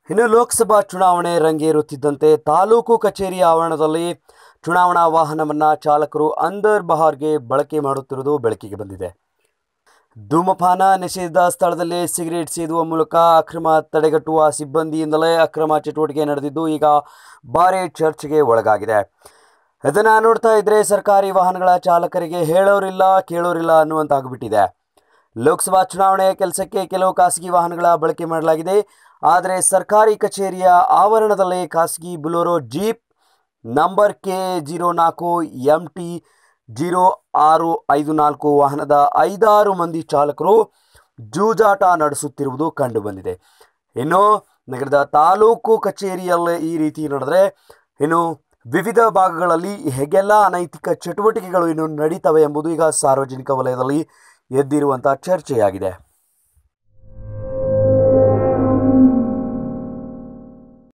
ಇನ್ನು ಲೋಕಸಭಾ ಚುನಾವಣೆ ರಂಗೇರುತ್ತಿದ್ದಂತೆ ತಾಲೂಕು ಕಚೇರಿ ಆವರಣದಲ್ಲಿ ಚುನಾವಣಾ ವಾಹನವನ್ನು ಚಾಲಕರು ಅಂದರ್ ಬಹಾರ್ಗೆ ಬಳಕೆ ಮಾಡುತ್ತಿರುವುದು ಬೆಳಕಿಗೆ ಬಂದಿದೆ ಧೂಮಪಾನ ನಿಷೇಧ ಸ್ಥಳದಲ್ಲಿ ಸಿಗರೇಟ್ ಸೇದುವ ಮೂಲಕ ಅಕ್ರಮ ತಡೆಗಟ್ಟುವ ಸಿಬ್ಬಂದಿಯಿಂದಲೇ ಅಕ್ರಮ ಚಟುವಟಿಕೆ ನಡೆದಿದ್ದು ಈಗ ಭಾರಿ ಚರ್ಚೆಗೆ ಒಳಗಾಗಿದೆ ಇದನ್ನು ನೋಡ್ತಾ ಇದ್ರೆ ಸರ್ಕಾರಿ ವಾಹನಗಳ ಚಾಲಕರಿಗೆ ಹೇಳೋರಿಲ್ಲ ಕೇಳೋರಿಲ್ಲ ಅನ್ನುವಂತಾಗ್ಬಿಟ್ಟಿದೆ ಲೋಕಸಭಾ ಚುನಾವಣೆಯ ಕೆಲಸಕ್ಕೆ ಕೆಲವು ಖಾಸಗಿ ವಾಹನಗಳ ಬಳಕೆ ಮಾಡಲಾಗಿದೆ ಆದರೆ ಸರ್ಕಾರಿ ಕಚೇರಿಯ ಆವರಣದಲ್ಲಿ ಖಾಸಗಿ Bolero jeep number K zero ನಾಲ್ಕು ಎಂ ಟಿ ಜೀರೋ ಆರು ಐದು ನಾಲ್ಕು ವಾಹನದ ಐದಾರು ಮಂದಿ ಚಾಲಕರು ಜೂಜಾಟ ನಡೆಸುತ್ತಿರುವುದು ಕಂಡುಬಂದಿದೆ ಇನ್ನು ನಗರದ ತಾಲೂಕು ಕಚೇರಿಯಲ್ಲೇ ಈ ರೀತಿ ನಡೆದರೆ ಇನ್ನು ವಿವಿಧ ಭಾಗಗಳಲ್ಲಿ ಹೇಗೆಲ್ಲ ಅನೈತಿಕ ಚಟುವಟಿಕೆಗಳು ಇನ್ನು ನಡೀತವೆ ಎಂಬುದು ಈಗ ಸಾರ್ವಜನಿಕ ವಲಯದಲ್ಲಿ ಎದ್ದಿರುವಂಥ ಚರ್ಚೆಯಾಗಿದೆ